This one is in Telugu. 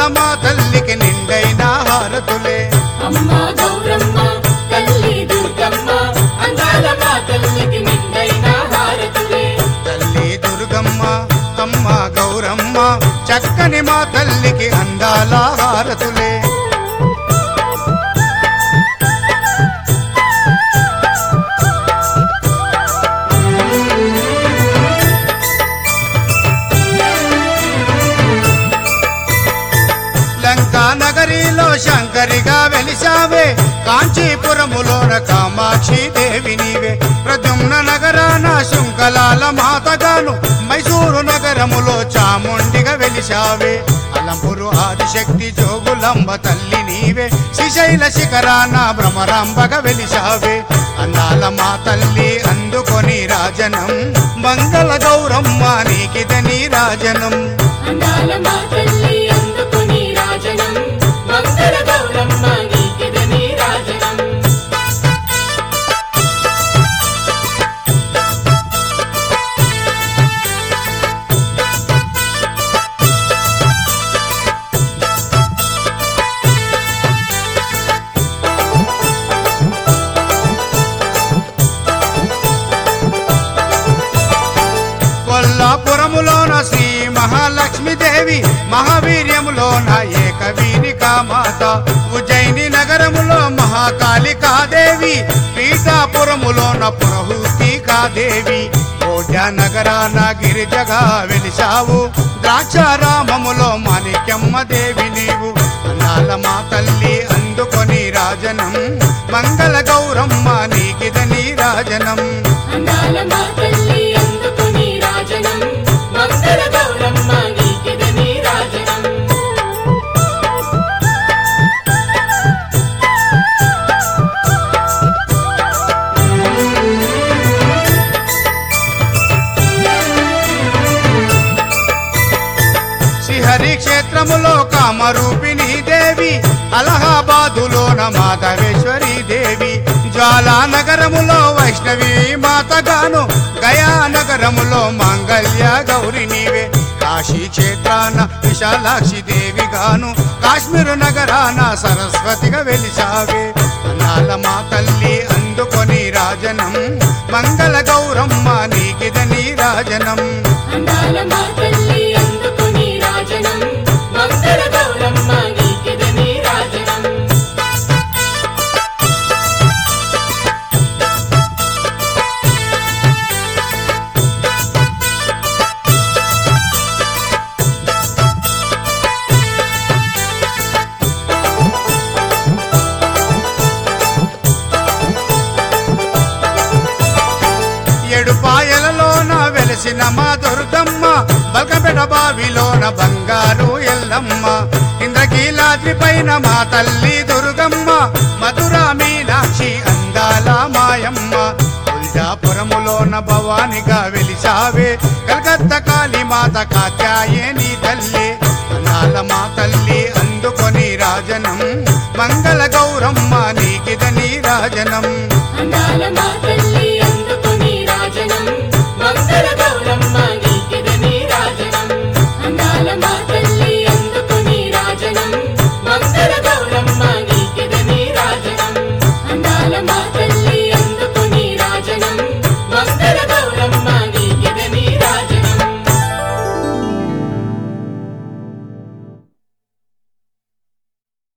మా తల్లికి నిండైన హారతులే అమ్మ గౌరమ్మ తల్లి దుర్గమ్మ అందాల మా తల్లికి నిండైన హారతులే తల్లి దుర్గమ్మ అమ్మ గౌరమ్మ చక్కని మా తల్లికి అందాల హారతులే లంకా నగరిలో శంకరిగా వెలిసావే కాంచీపురములోన కామాక్షి దేవి నీవే ప్రద్యుమ్న నగరాన శృంఖలాల మాతగాను మైసూరు నగరములో చాముండిగా వెలిసావే అలంపురు ఆదిశక్తి జోగులంబ తల్లి నీవే శ్రీశైల శిఖరాన భ్రమరాంబగా వెలిసావే అందాల మా తల్లి అందుకొని రాజనం మంగళ గౌరమ్మ నీకిదని రాజనం అందాల మా తల్లి అందుకుని రాజనం మంగళ గౌరమ్మ నీకిదని రాజనం కొల్లాపురములోన శ్రీ మహాలక్ష్మీదేవి మహావీర్యములోన ఏకవీరికా మాత ఉజ్జయిని నగరములో మహాకాళికాదేవి పీఠాపురములోన పురహూతికాదేవి కోట్య నగరాన గిరిజగా వెలిసావు ద్రాక్షారామములో మాణిక్యమ్మ దేవి నీవు అన్నాల మా తల్లి అందుకొని రాజనం మంగళ గౌరమ్మ నీకిదని రాజనం అందాల మా తల్లి అందుకుని రాజనం మంగళ గౌరమ్మ నీకిదని రాజనం శ్రీహరి క్షేత్రములో కామరూపిణి దేవి అలహాబాదులోన మాధవేశ్వరి దేవి జ్వాలా నగరములో వైష్ణవి మాతగాను గయా నగరములో మాంగళ్య గౌరి నీవే కాశీ క్షేత్రాన విశాలాక్షి దేవి గాను కాశ్మీరు నగరాన సరస్వతిగా వెలిసావే అన్నాల మా తల్లి అందుకొని రాజనం మంగళ గౌరమ్మ నీకిదని రాజనం అందాల మా తల్లి అందుకుని రాజనం మంగళ గౌరమ్మ నీకిదని రాజనం ఎడుపాయలలోన వెలిసిన మా దుర్గమ్మ బల్కంపేట బావిలోన బంగారు ఎల్లమ్మ ఇంద్రకీలాద్రి పైన మా తల్లి దుర్గమ్మ మధుర మీనాక్షి అందాల మాయమ్మ తుల్జాపురములోన భవానిగా వెలిసావే కలకత్తా కాళీ మాత కాత్యాయని తల్లి అన్నాల మా తల్లి అందుకొని రాజనం మంగళ గౌరమ్మ నీకిదని రాజనం అందాల మా తల్లి